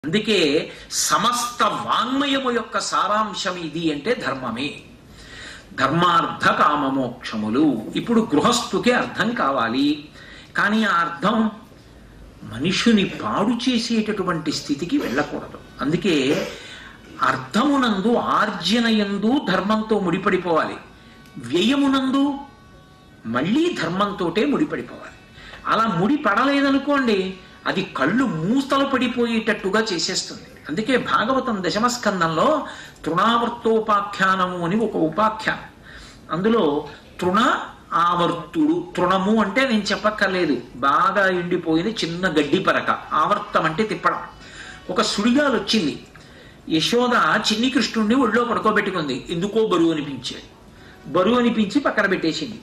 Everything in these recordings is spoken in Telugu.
అందుకే సమస్త వాంగ్మయము యొక్క సారాంశం ఇది అంటే ధర్మమే ధర్మార్థ కామమోక్షములు ఇప్పుడు గృహస్థుకి అర్థం కావాలి కానీ ఆ అర్థం మనుషుని పాడు చేసేటటువంటి స్థితికి వెళ్ళకూడదు అందుకే అర్థమునందు ఆర్జనయందు ధర్మంతో ముడిపడిపోవాలి వ్యయమునందు మళ్ళీ ధర్మంతోటే ముడిపడిపోవాలి అలా ముడి పడలేదనుకోండి అది కళ్ళు మూస్తలు పడిపోయేటట్టుగా చేసేస్తుంది అందుకే భాగవతం దశమస్కందంలో తృణావర్తోపాఖ్యానము అని ఒక ఉపాఖ్యానం అందులో తృణ ఆవర్తుడు తృణము అంటే నేను చెప్పక్కర్లేదు బాగా ఎండిపోయిన చిన్న గడ్డి పరక ఆవర్తం అంటే తిప్పడం ఒక సుడిగాలు వచ్చింది యశోద చిన్ని కృష్ణుడిని ఒళ్ళో పడుకోబెట్టుకుంది ఎందుకో బరువు అనిపించాడు బరువు అనిపించి పక్కన పెట్టేసింది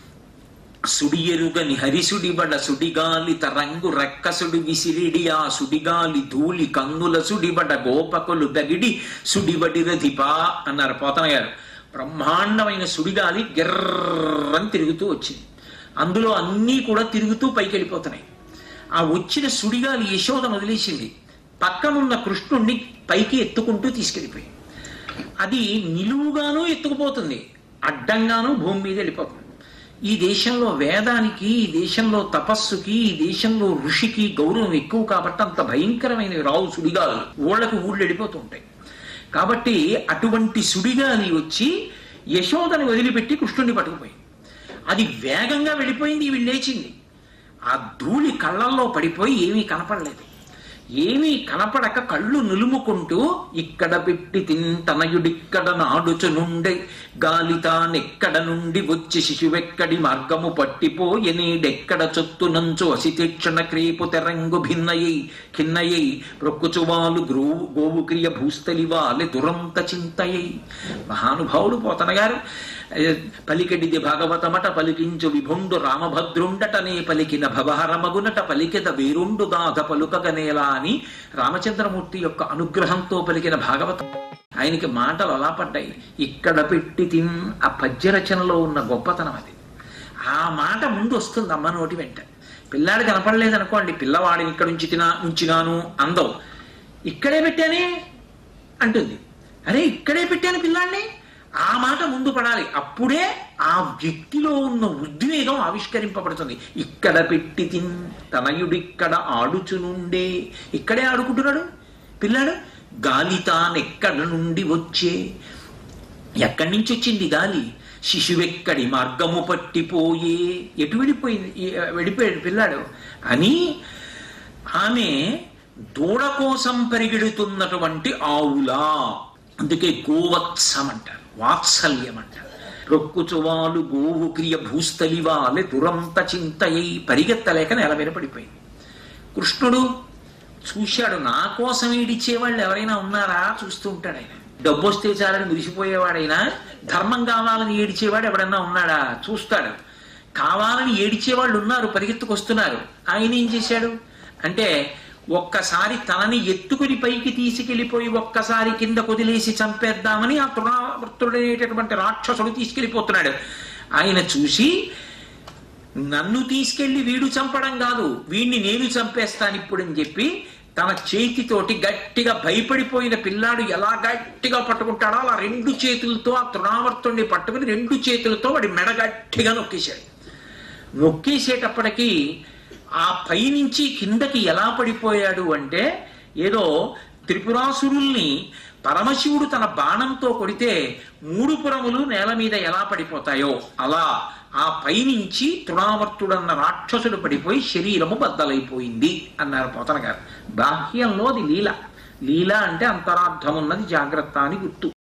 సుడియరుగని హరిసుడిబడ సుడిగాలి తరంగు రెక్కసుడి విసిరిడి ఆ సుడిగాలి ధూళి కంగుల సుడిబడ గోపకులు దగిడి సుడిబడి రధిపా అన్నారు పోతన గారు బ్రహ్మాండమైన సుడిగాలి గిర్రని తిరుగుతూ వచ్చింది అందులో అన్నీ కూడా తిరుగుతూ పైకి వెళ్ళిపోతున్నాయి ఆ వచ్చిన సుడిగాలి యశోదను వదిలేసింది పక్కనున్న కృష్ణుణ్ణి పైకి ఎత్తుకుంటూ తీసుకెళ్ళిపోయింది అది నిలువుగాను ఎత్తుకుపోతుంది అడ్డంగాను భూమి మీద వెళ్ళిపోతుంది ఈ దేశంలో వేదానికి ఈ దేశంలో తపస్సుకి ఈ దేశంలో ఋషికి గౌరవం ఎక్కువ కాబట్టి అంత భయంకరమైన రావు సుడిగాలు ఊళ్ళకు ఊళ్ళు వెళ్ళిపోతూ ఉంటాయి కాబట్టి అటువంటి సుడిగాలి వచ్చి యశోదని వదిలిపెట్టి కృష్ణుడిని పట్టుకుపోయింది అది వేగంగా వెళ్ళిపోయింది వీళ్ళు లేచింది ఆ ధూళి కళ్ళల్లో పడిపోయి ఏమీ కనపడలేదు ఏమీ కనపడక కళ్ళు నులుముకుంటూ ఇక్కడ పెట్టి తింతనయుడిక్కడ నాడుచునుండే గాలితానెక్కడ నుండి వచ్చి శిశువెక్కడి మార్గము పట్టిపోయె నీడెక్కడ చొత్తునంచు అసితీక్షణ క్రీపు తెరంగు భిన్నయై ఖిన్నయై ప్రొక్కుచువాలు గ్రోవు గోవు క్రియ భూస్థలివాలె దురంత చింతయై మహానుభావుడు పోతన గారు పలికెడిది భాగవతమట పలికించు విభుండు రామభద్రుండటనే పలికిన భవహరమగునట పలికెద వేరుండు గాథ పలుకగనేలా అని రామచంద్రమూర్తి యొక్క అనుగ్రహంతో పలికిన భాగవతం ఆయనకి మాటలు అలా పడ్డాయి ఇక్కడ పెట్టి తిన్ ఆ పద్య రచనలో ఉన్న గొప్పతనం అది ఆ మాట ముందు వస్తుంది అమ్మ నోటి వెంట పిల్లాడు కనపడలేదనుకోండి పిల్లవాడిని ఇక్కడ ఉంచి తినా ఉంచినాను అందవు ఇక్కడే పెట్టానే అంటుంది అరే ఇక్కడే పెట్టాను పిల్లాడిని ఆ మాట ముందు పడాలి అప్పుడే ఆ వ్యక్తిలో ఉన్న ఉద్వేగం ఆవిష్కరింపబడుతుంది ఇక్కడ పెట్టి తిన్ తనయుడిక్కడ ఆడుచునుండే ఇక్కడే ఆడుకుంటున్నాడు పిల్లాడు గాలి తానెక్కడ నుండి వచ్చే ఎక్కడి నుంచి వచ్చింది గాలి శిశువెక్కడి మార్గము పట్టిపోయే ఎటు వెళ్ళిపోయింది వెళ్ళిపోయాడు పిల్లాడు అని ఆమె దూడ కోసం పరిగెడుతున్నటువంటి ఆవులా అందుకే గోవత్సం అంటారు వాత్సల్యం అంటారు రొక్కుచువాలు గోవు క్రియ భూస్థలివాలె దురంత చింతయై పరిగెత్తలేక నెల మీద పడిపోయింది కృష్ణుడు చూశాడు నా కోసం ఏడిచ్చేవాళ్ళు ఎవరైనా ఉన్నారా చూస్తూ ఉంటాడు ఆయన డబ్బు వస్తే చాలని మురిసిపోయేవాడైనా ధర్మం కావాలని ఏడిచేవాడు ఎవడన్నా ఉన్నాడా చూస్తాడు కావాలని ఏడిచేవాళ్ళు ఉన్నారు పరిగెత్తుకొస్తున్నారు ఆయన ఏం చేశాడు అంటే ఒక్కసారి తనని ఎత్తుకుని పైకి తీసుకెళ్లిపోయి ఒక్కసారి కింద కొదిలేసి చంపేద్దామని ఆ తృణావర్తుడనేటటువంటి రాక్షసుడు తీసుకెళ్లిపోతున్నాడు ఆయన చూసి నన్ను తీసుకెళ్లి వీడు చంపడం కాదు వీడిని నేను చంపేస్తాను ఇప్పుడు అని చెప్పి తన చేతితోటి గట్టిగా భయపడిపోయిన పిల్లాడు ఎలా గట్టిగా పట్టుకుంటాడో అలా రెండు చేతులతో ఆ తృణావర్తుడిని పట్టుకుని రెండు చేతులతో వాడి మెడ గట్టిగా నొక్కేశాడు నొక్కేసేటప్పటికీ ఆ పైనుంచి కిందకి ఎలా పడిపోయాడు అంటే ఏదో త్రిపురాసురుల్ని పరమశివుడు తన బాణంతో కొడితే మూడు పురములు నేల మీద ఎలా పడిపోతాయో అలా ఆ పైనుంచి తృణావర్తుడన్న రాక్షసుడు పడిపోయి శరీరము బద్దలైపోయింది అన్నారు పోతన గారు బాహ్యంలో అది లీల లీల అంటే అంతరార్థం ఉన్నది జాగ్రత్త అని గుర్తు